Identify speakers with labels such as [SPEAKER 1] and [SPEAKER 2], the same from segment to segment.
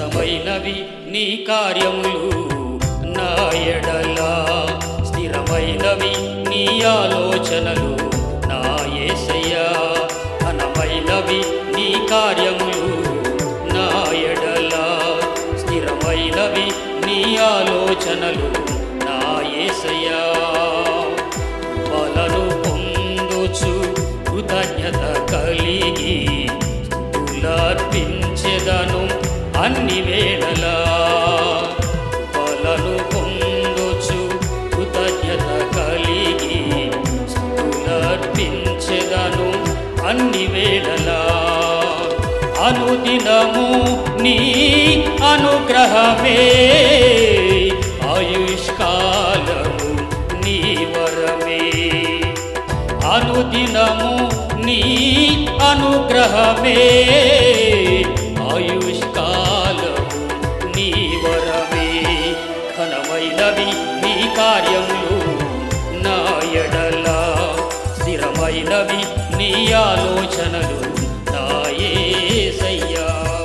[SPEAKER 1] ఘనమైనవి నీ కార్యములు నా ఎడల స్థిరమైనవి నీ ఆలోచనలు నా యేసయ్యా ఘనమైనవి నీ కార్యములు నా ఎడల స్థిరమైనవి నీ ఆలోచనలు నా యేసయ్యా బలను పొందుచు కృతజ్ఞత కలిగి స్థుతులర్పించెదను అన్ని వేళలా బలను పొందుచు కృతజ్ఞత కలిగి స్థుతులర్పించెదను అన్ని వేళలా అనుదినము నీ అనుగ్రహమే ఆయుష్కాలము నీ వరమే అనుదినము నీ అనుగ్రహమే ఆయుష్కాలము నీ వరమే ఘనమైనవి నీ కార్యములు నా ఎడల స్థిరమైనవి నీ ఆలోచనలు నా యేసయ్యా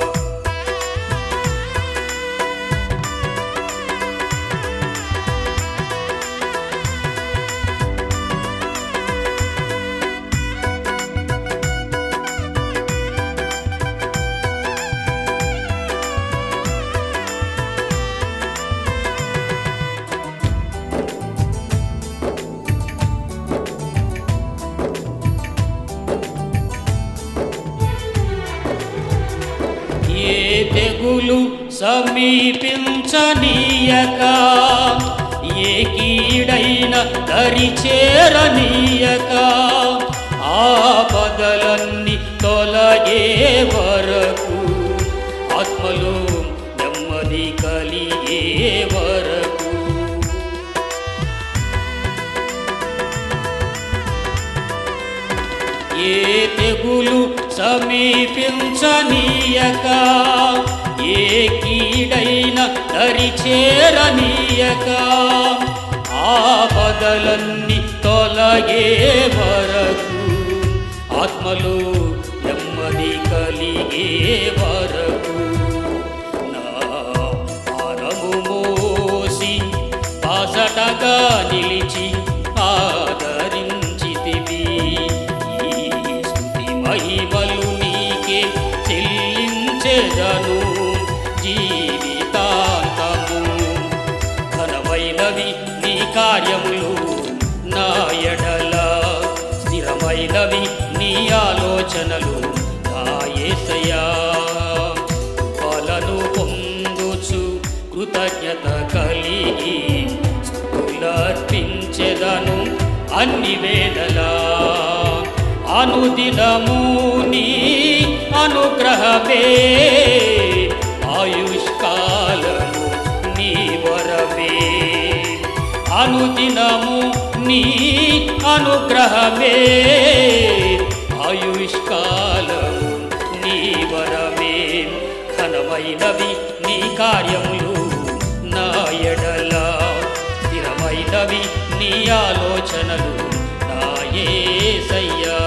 [SPEAKER 1] ఏ తెగులు సమీపించనీయక ఏ కీడైన దరి చేరనీయక ఆపదలన్నీ తొలగే వరకు ఆత్మలో నెమ్మది కలిగే వరకు ఏ తెగులు సమీపించనీయక ఏ కీడైన దరి చేరనీయక ఆపదలన్నీ తొలగే వరకు ఆత్మలో నెమ్మది కలిగే వరకు నా భారము మోసి బాసటగా నిలిచి ఆదరించితివి ఈ స్తుతి మహిమలు నీకే చెల్లించెదను జీవితాంతము ఘనమైనవి నీ కార్యములు నా ఎడల స్థిరమైనవి నీ ఆలోచనలు నా యేసయ్యా ఫలను పొందుచు కృతజ్ఞత కలిగి స్థుతులర్పించెదను అన్ని వేళలా అనుదినము నీ అనుగ్రహమే ఆయుష్కాలము నీ వరమే అనుదినము నీ అనుగ్రహమే ఆయుష్కాలము నీ వరమే ఘనమైనవి నీ కార్యములు నా ఎడల స్థిరమైనవి నీ ఆలోచనలు నా యేసయ్యా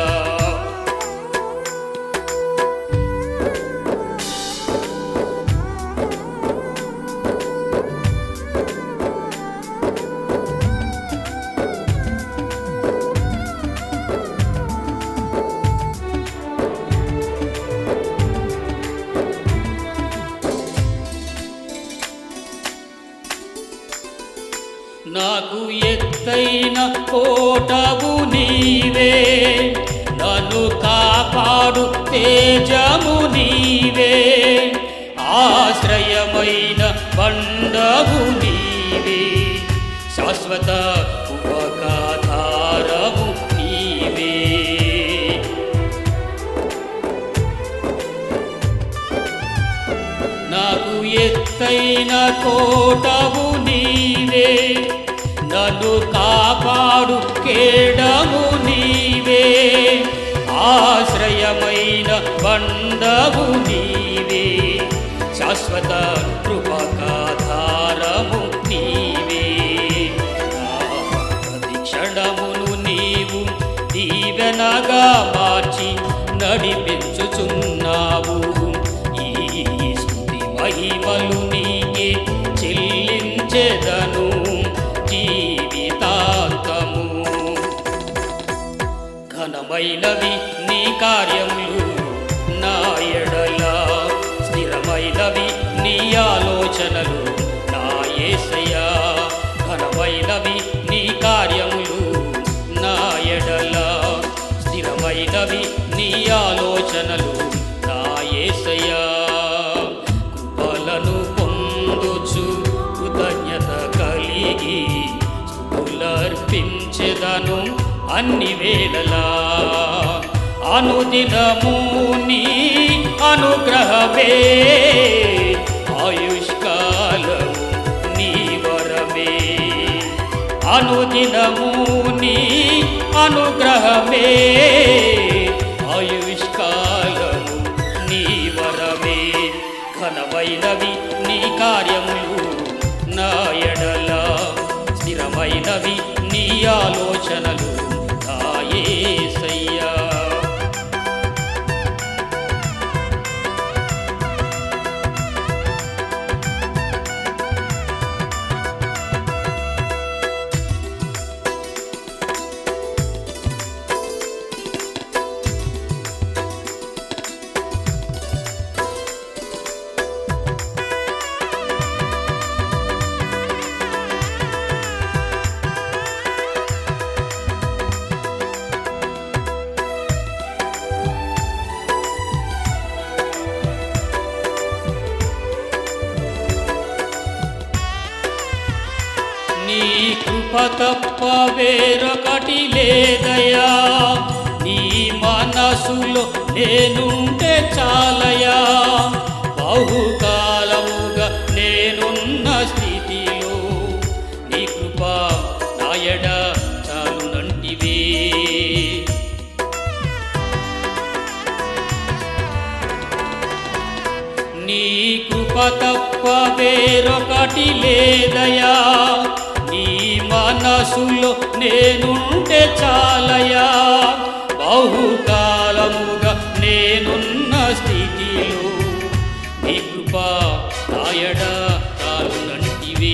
[SPEAKER 1] నాకు ఎత్తైన కోటవు నీవే నన్ను కాపాడు తేజము నీవే ఆశ్రయమైన బండవు నీవే శాశ్వత ఉపకాధారము నీవే నాకు ఎత్తైన కోటవు నీవే నన్ను కాపాడు కేడము నీవే ఆశ్రయమైన బండవు నీవే శాశ్వత కృపకాధారము నీవే నా ప్రతి క్షణమును నీవు దీవెనగా మార్చి నడిపించుచున్నావు ఈ స్తుతి మహిమ ఘనమైనవి నీ కార్యములు నా ఎడల స్థిరమైనవి నీ ఆలోచనలు నా యేసయ్యా ఘనమైనవి నీ కార్యములు నా ఎడల స్థిరమైనవి నీ ఆలోచనలు నా యేసయ్యా కృపలను పొందుచు కృతజ్ఞత కలిగి స్తుతులర్పించెదను అన్ని వేళలా అనుదినము నీ అనుగ్రహమే ఆయుష్కాలము నీ వరమే అనుదినము నీ అనుగ్రహమే ఆయుష్కాలము నీ వరమే ఘనమైనవి నీ కార్యములు నా ఎడల స్థిరమైనవి నీ ఆలోచనలు నా యేసయ్యా నీ కృప తప్ప వేరొకటి లేదయా నీ మనసులో నేనుంటే చాలయా బహుకాలముగా నేనున్న స్థితిలో నీ కృప నాయడ చాలునంటివే నీ కృప తప్ప వేరొకటి లేదయా నీ మనసులో నేనుంటే చాలయా బహుకాలముగా నేనున్న స్థితిలో నీ కృప నాయడ కాలునంటివే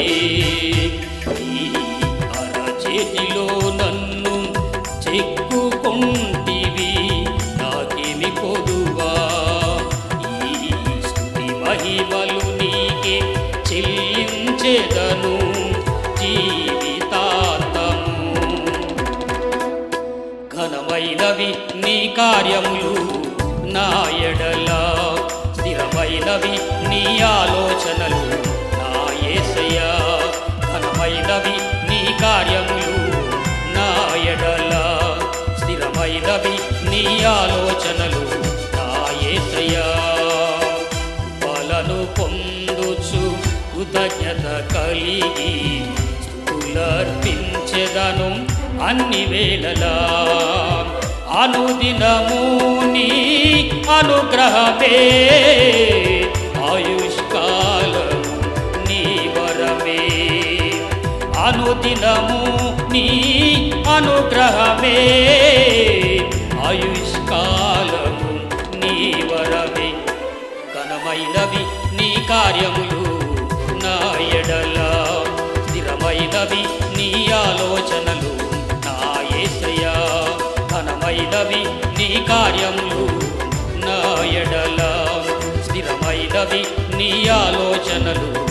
[SPEAKER 1] నీ అరచేతిలో నన్ను చెక్కుకొంటివి నాకేమి కొదువా ఈ స్తుతి మహిమలు నీకే చెల్లించెదను జీవితాంతము ఘనమైనవి నీ కార్యములు నా ఎడల స్థిరమైనవి నీ ఆలోచనలు నా యేసయ్యా ఘనమైనవి నీ కార్యములు నా ఎడల స్థిరమైనవి నీ ఆలోచనలు నా యేసయ్యా బలను పొందుచు కృతజ్ఞత కలిగి స్తుతులర్పించెదను అన్ని వేళలా అనుదినము నీ అనుగ్రహమే ఆయుష్కాలము నీ వరమే అనుదినము నీ అనుగ్రహమే ఆయుష్కాలము నీ వరమే ఘనమైనవి నీ కార్యములు నా ఎడల స్థిరమైనవి నీ ఆలోచనలు నా యేసయ్యా ఘనమైనవి నీ కార్యములు నా ఎడల స్థిరమైనవి నీ ఆలోచనలు